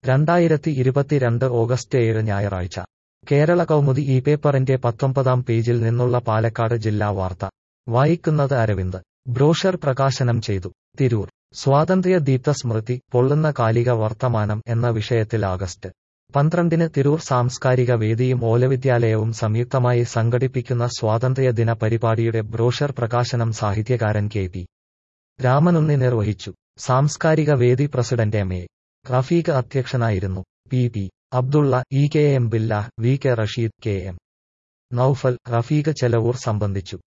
രണ്ടായിരത്തി ഇരുപത്തിരണ്ട് ഓഗസ്റ്റ് ഏഴ് ഞായറാഴ്ച കേരള കൗമുദി ഈ പേപ്പറിന്റെ പത്തൊമ്പതാം പേജിൽ നിന്നുള്ള പാലക്കാട് ജില്ലാ വാർത്ത വായിക്കുന്നത് അരവിന്ദ് ബ്രോഷർ പ്രകാശനം ചെയ്തു തിരൂർ സ്വാതന്ത്ര്യ ദീപ്ത സ്മൃതി പൊള്ളുന്ന കാലിക വർത്തമാനം എന്ന വിഷയത്തിൽ ആഗസ്റ്റ് പന്ത്രണ്ടിന് തിരൂർ സാംസ്കാരിക വേദിയും ഓലവിദ്യാലയവും സംയുക്തമായി സംഘടിപ്പിക്കുന്ന സ്വാതന്ത്ര്യ ദിന പരിപാടിയുടെ ബ്രോഷർ പ്രകാശനം സാഹിത്യകാരൻ കെ പി രാമനുണ്ണി നിർവഹിച്ചു സാംസ്കാരിക വേദി പ്രസിഡന്റ് എം എ റഫീഖ് അധ്യക്ഷനായിരുന്നു P P Abdulla E K M Billa V K Rasheed K M Noufal Rafeeq Chelavoor സംബന്ധിച്ചു